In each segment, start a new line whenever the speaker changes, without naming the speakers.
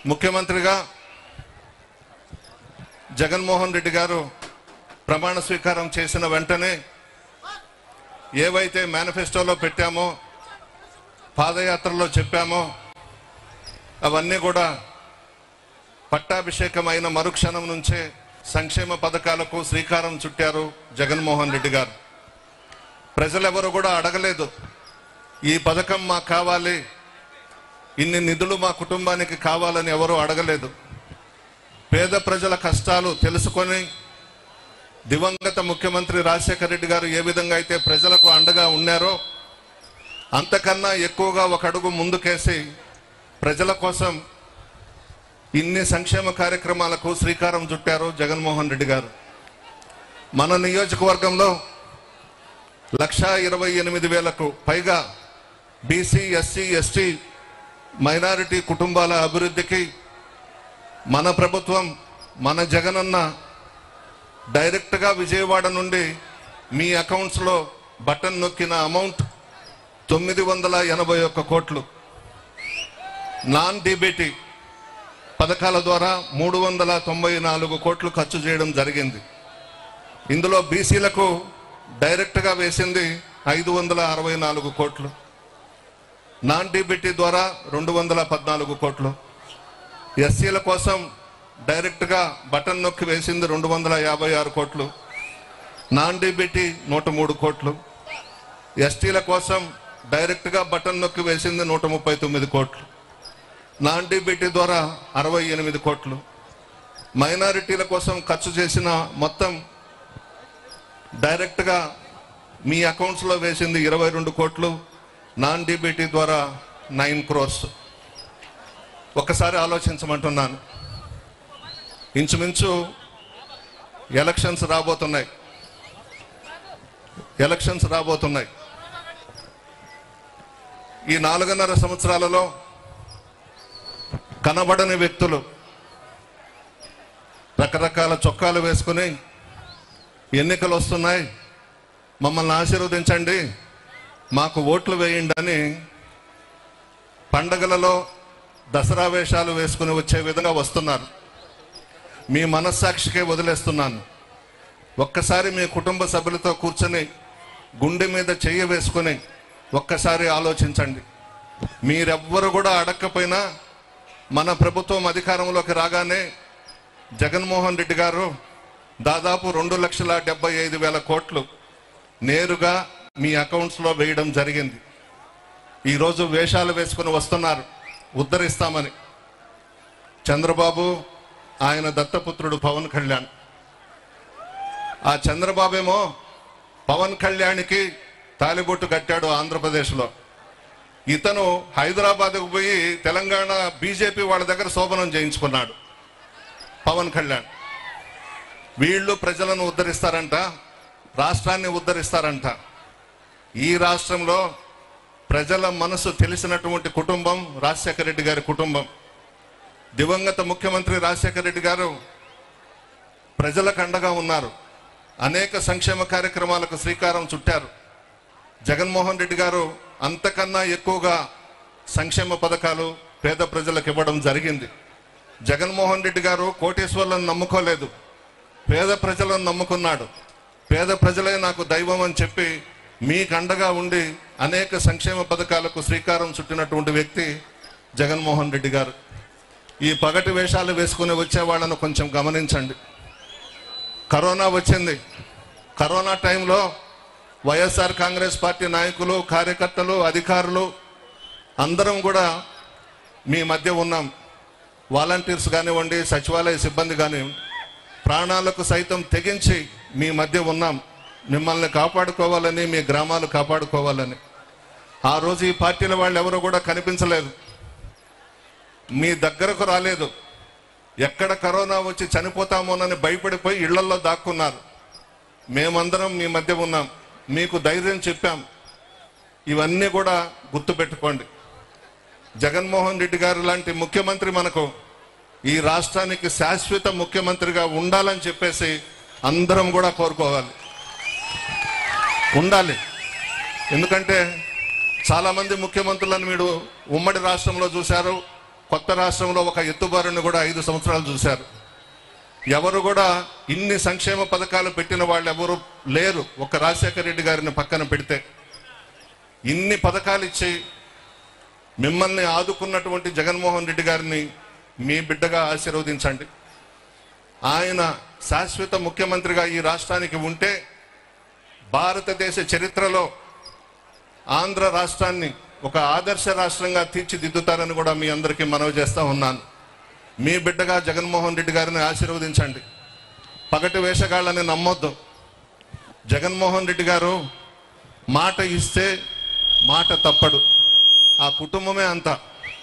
ముఖ్యమంత్రిగా జగన్మోహన్ రెడ్డి గారు ప్రమాణ స్వీకారం చేసిన వెంటనే ఏవైతే మేనిఫెస్టోలో పెట్టామో పాదయాత్రలో చెప్పామో అవన్నీ కూడా పట్టాభిషేకం అయిన మరుక్షణం నుంచే సంక్షేమ పథకాలకు శ్రీకారం చుట్టారు జగన్మోహన్ రెడ్డి గారు ప్రజలెవరు కూడా అడగలేదు ఈ పథకం మాకు కావాలి ఇన్ని నిధులు మా కుటుంబానికి కావాలని ఎవరు అడగలేదు పేద ప్రజల కష్టాలు తెలుసుకొని దివంగత ముఖ్యమంత్రి రాజశేఖర రెడ్డి గారు ఏ విధంగా అయితే ప్రజలకు అండగా ఉన్నారో అంతకన్నా ఎక్కువగా ఒక అడుగు ముందుకేసి ప్రజల కోసం ఇన్ని సంక్షేమ కార్యక్రమాలకు శ్రీకారం చుట్టారు జగన్మోహన్ రెడ్డి గారు మన నియోజకవర్గంలో లక్షా ఇరవై ఎనిమిది వేలకు పైగా బీసీ ఎస్సీ ఎస్టీ మైనారిటీ కుటుంబాల అభివృద్ధికి మన ప్రభుత్వం మన జగనన్న డైరెక్ట్గా విజయవాడ నుండి మీ అకౌంట్స్లో బటన్ నొక్కిన అమౌంట్ తొమ్మిది వందల ఎనభై ఒక్క కోట్లు నాన్ డీబీటీ పథకాల ద్వారా మూడు వందల తొంభై నాలుగు కోట్లు ఖర్చు చేయడం జరిగింది ఇందులో బీసీలకు డైరెక్ట్గా వేసింది ఐదు వందల అరవై నాలుగు కోట్లు నాన్ డీబీటీ ద్వారా రెండు వందల పద్నాలుగు కోట్లు ఎస్సీల కోసం డైరెక్ట్గా బటన్ నొక్కి వేసింది రెండు వందల యాభై ఆరు కోట్లు నాన్ డీబీటీ నూట మూడు కోట్లు ఎస్టీల కోసం డైరెక్ట్గా బటన్ నొక్కి వేసింది నూట ముప్పై తొమ్మిది కోట్లు నాన్ డీబీటీ ద్వారా అరవై ఎనిమిది కోట్లు మైనారిటీల కోసం ఖర్చు చేసిన మొత్తం డైరెక్ట్గా మీ అకౌంట్స్లో వేసింది ఇరవై రెండు కోట్లు నాన్ డీబీటీ ద్వారా నైన్ క్రోర్స్ ఒక్కసారి ఆలోచించమంటున్నాను ఇంచుమించు ఎలక్షన్స్ రాబోతున్నాయి ఎలక్షన్స్ రాబోతున్నాయి ఈ నాలుగున్నర సంవత్సరాలలో కనబడని వ్యక్తులు రకరకాల చొక్కాలు వేసుకుని ఎన్నికలు వస్తున్నాయి మమ్మల్ని ఆశీర్వదించండి మాకు ఓట్లు వేయండి అని పండగలలో దసరా వేషాలు వేసుకుని వచ్చే విధంగా వస్తున్నారు మీ మనస్సాక్షికే వదిలేస్తున్నాను ఒక్కసారి మీ కుటుంబ సభ్యులతో కూర్చొని గుండె మీద చెయ్యి వేసుకొని ఒక్కసారి ఆలోచించండి మీరెవ్వరు కూడా అడగకపోయినా మన ప్రభుత్వం అధికారంలోకి రాగానే జగన్మోహన్ రెడ్డి గారు దాదాపు రెండు లక్షల డెబ్బై ఐదు వేల కోట్లు నేరుగా మీ అకౌంట్స్లో వేయడం జరిగింది ఈరోజు వేషాలు వేసుకుని వస్తున్నారు ఉద్ధరిస్తామని చంద్రబాబు ఆయన దత్తపుత్రుడు పవన్ కళ్యాణ్ ఆ చంద్రబాబేమో పవన్ కళ్యాణ్కి తాలిబొట్టు కట్టాడు ఆంధ్రప్రదేశ్లో ఇతను హైదరాబాద్కు పోయి తెలంగాణ బీజేపీ వాళ్ళ దగ్గర శోభనం చేయించుకున్నాడు పవన్ కళ్యాణ్ వీళ్ళు ప్రజలను ఉద్ధరిస్తారంట రాష్ట్రాన్ని ఉద్ధరిస్తారంట ఈ రాష్ట్రంలో ప్రజల మనసు తెలిసినటువంటి కుటుంబం రాజశేఖర రెడ్డి గారి కుటుంబం దివంగత ముఖ్యమంత్రి రాజశేఖర రెడ్డి గారు ప్రజలకు అండగా ఉన్నారు అనేక సంక్షేమ కార్యక్రమాలకు శ్రీకారం చుట్టారు జగన్మోహన్ రెడ్డి గారు అంతకన్నా ఎక్కువగా సంక్షేమ పథకాలు పేద ప్రజలకు ఇవ్వడం జరిగింది జగన్మోహన్ రెడ్డి గారు కోటేశ్వర్లను నమ్ముకోలేదు పేద ప్రజలను నమ్ముకున్నాడు పేద ప్రజలే నాకు దైవం అని చెప్పి మీకు అండగా ఉండి అనేక సంక్షేమ పథకాలకు శ్రీకారం చుట్టినటువంటి వ్యక్తి జగన్మోహన్ రెడ్డి గారు ఈ పగటి వేషాలు వేసుకుని వచ్చే వాళ్ళను కొంచెం గమనించండి కరోనా వచ్చింది కరోనా టైంలో వైఎస్ఆర్ కాంగ్రెస్ పార్టీ నాయకులు కార్యకర్తలు అధికారులు అందరం కూడా మీ మధ్య ఉన్నాం వాలంటీర్స్ కానివ్వండి సచివాలయ సిబ్బంది కానివ్వండి ప్రాణాలకు సైతం తెగించి మీ మధ్య ఉన్నాం మిమ్మల్ని కాపాడుకోవాలని మీ గ్రామాలు కాపాడుకోవాలని ఆ రోజు ఈ పార్టీల వాళ్ళు ఎవరు కూడా కనిపించలేదు మీ దగ్గరకు రాలేదు ఎక్కడ కరోనా వచ్చి చనిపోతామోనని భయపడిపోయి ఇళ్లలో దాక్కున్నారు మేమందరం మీ మధ్య ఉన్నాం మీకు ధైర్యం చెప్పాం ఇవన్నీ కూడా గుర్తుపెట్టుకోండి జగన్మోహన్ రెడ్డి గారు లాంటి ముఖ్యమంత్రి మనకు ఈ రాష్ట్రానికి శాశ్వత ముఖ్యమంత్రిగా ఉండాలని చెప్పేసి అందరం కూడా కోరుకోవాలి ఉండాలి ఎందుకంటే చాలా మంది ముఖ్యమంత్రులను మీరు ఉమ్మడి రాష్ట్రంలో చూశారు కొత్త రాష్ట్రంలో ఒక ఎత్తుబారుని కూడా ఐదు సంవత్సరాలు చూశారు ఎవరు కూడా ఇన్ని సంక్షేమ పథకాలు పెట్టిన వాళ్ళు ఎవరు లేరు ఒక రాజశేఖర రెడ్డి గారిని పక్కన పెడితే ఇన్ని పథకాలు ఇచ్చి మిమ్మల్ని ఆదుకున్నటువంటి జగన్మోహన్ రెడ్డి గారిని మీ బిడ్డగా ఆశీర్వదించండి ఆయన శాశ్వత ముఖ్యమంత్రిగా ఈ రాష్ట్రానికి ఉంటే భారతదేశ చరిత్రలో ఆంధ్ర రాష్ట్రాన్ని ఒక ఆదర్శ రాష్ట్రంగా తీర్చిదిద్దుతారని కూడా మీ అందరికీ మనవి చేస్తా ఉన్నాను మీ బిడ్డగా జగన్మోహన్ రెడ్డి గారిని ఆశీర్వదించండి పగటి వేషగాళ్ళని నమ్మొద్దు జగన్మోహన్ రెడ్డి గారు మాట ఇస్తే మాట తప్పడు ఆ కుటుంబమే అంతా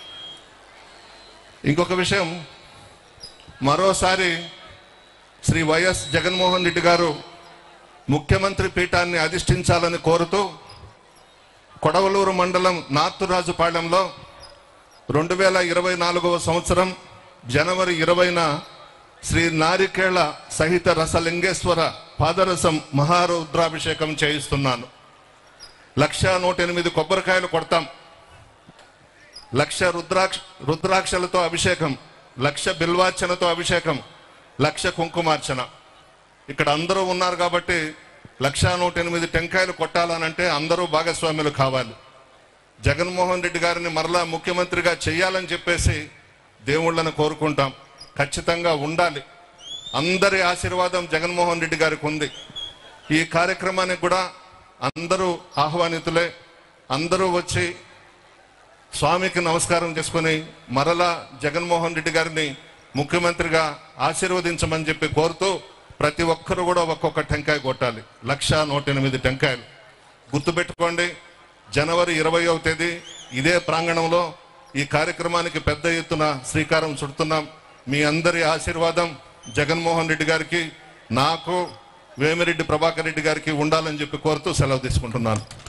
ఇంకొక విషయం మరోసారి శ్రీ వైఎస్ జగన్మోహన్ రెడ్డి గారు ముఖ్యమంత్రి పీఠాన్ని అధిష్ఠించాలని కోరుతూ కొడవలూరు మండలం నార్తురాజుపాళెంలో రెండు వేల ఇరవై నాలుగవ సంవత్సరం జనవరి ఇరవైన శ్రీ నారికేళ సహిత రసలింగేశ్వర పాదరసం మహారుద్రాభిషేకం చేయిస్తున్నాను లక్ష నూట ఎనిమిది కొబ్బరికాయలు కొడతాం లక్ష రుద్రాక్ష రుద్రాక్షలతో అభిషేకం లక్ష బిల్వార్చనతో అభిషేకం లక్ష కుంకుమార్చన ఇక్కడ అందరూ ఉన్నారు కాబట్టి లక్ష నూట ఎనిమిది టెంకాయలు కొట్టాలనంటే అందరూ భాగస్వాములు కావాలి జగన్మోహన్ రెడ్డి గారిని మరలా ముఖ్యమంత్రిగా చేయాలని చెప్పేసి దేవుళ్ళను కోరుకుంటాం ఖచ్చితంగా ఉండాలి అందరి ఆశీర్వాదం జగన్మోహన్ రెడ్డి గారికి ఉంది ఈ కార్యక్రమానికి కూడా అందరూ ఆహ్వానితులే అందరూ వచ్చి స్వామికి నమస్కారం చేసుకుని మరలా జగన్మోహన్ రెడ్డి గారిని ముఖ్యమంత్రిగా ఆశీర్వదించమని చెప్పి కోరుతూ ప్రతి ఒక్కరు కూడా ఒక్కొక్క టెంకాయ కొట్టాలి లక్ష నూట ఎనిమిది టెంకాయలు గుర్తుపెట్టుకోండి జనవరి ఇరవయవ తేదీ ఇదే ప్రాంగణంలో ఈ కార్యక్రమానికి పెద్ద ఎత్తున శ్రీకారం చుడుతున్నాం మీ అందరి ఆశీర్వాదం జగన్మోహన్ రెడ్డి గారికి నాకు వేమిరెడ్డి ప్రభాకర్ రెడ్డి గారికి ఉండాలని చెప్పి కోరుతూ సెలవు తీసుకుంటున్నాను